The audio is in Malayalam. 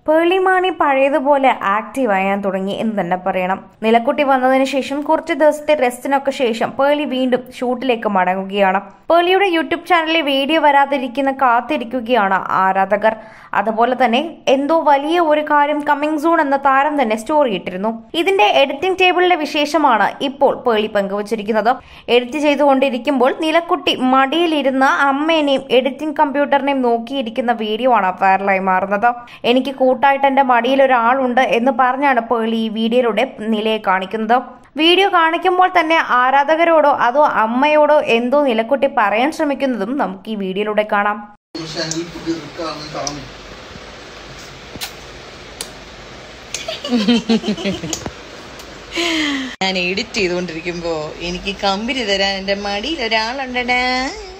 പേളിമാണി പഴയതുപോലെ ആക്റ്റീവ് ആയാൻ തുടങ്ങി എന്ന് തന്നെ പറയണം നിലക്കുട്ടി വന്നതിന് ശേഷം കുറച്ച് ദിവസത്തെ റെസ്റ്റിനൊക്കെ ശേഷം പേളി വീണ്ടും ഷൂട്ടിലേക്ക് മടങ്ങുകയാണ് പേളിയുടെ യൂട്യൂബ് ചാനലിൽ വീഡിയോ വരാതിരിക്കുന്ന കാത്തിരിക്കുകയാണ് ആരാധകർ അതുപോലെ തന്നെ എന്തോ വലിയ ഒരു കാര്യം കമ്മിങ് സൂൺ എന്ന താരം തന്നെ സ്റ്റോറി ഇട്ടിരുന്നു ഇതിന്റെ എഡിറ്റിംഗ് ടേബിളിലെ വിശേഷമാണ് ഇപ്പോൾ പേളി പങ്കുവച്ചിരിക്കുന്നത് എഡിറ്റ് ചെയ്തുകൊണ്ടിരിക്കുമ്പോൾ നിലക്കുട്ടി മടിയിലിരുന്ന അമ്മേനെയും എഡിറ്റിംഗ് കമ്പ്യൂട്ടറിനെയും നോക്കിയിരിക്കുന്ന വീഡിയോ ആണ് വൈറലായി മാറുന്നത് എനിക്ക് കൂട്ടായിട്ട് എന്റെ മടിയിൽ ഒരാളുണ്ട് എന്ന് പറഞ്ഞാണ് പേളി ഈ വീഡിയോയിലൂടെ നിലയെ കാണിക്കുന്നത് വീഡിയോ കാണിക്കുമ്പോൾ തന്നെ ആരാധകരോടോ അതോ അമ്മയോടോ എന്തോ നിലക്കുട്ടി പറയാൻ ശ്രമിക്കുന്നതും നമുക്ക് ഈ വീഡിയോയിലൂടെ കാണാം പക്ഷെ ഈ പുതിയ റിക്കാണ് കാണും ഞാൻ എഡിറ്റ് ചെയ്തുകൊണ്ടിരിക്കുമ്പോ എനിക്ക് കമ്പനി തരാൻ എന്റെ മടിയിൽ ഒരാളുണ്ടടാ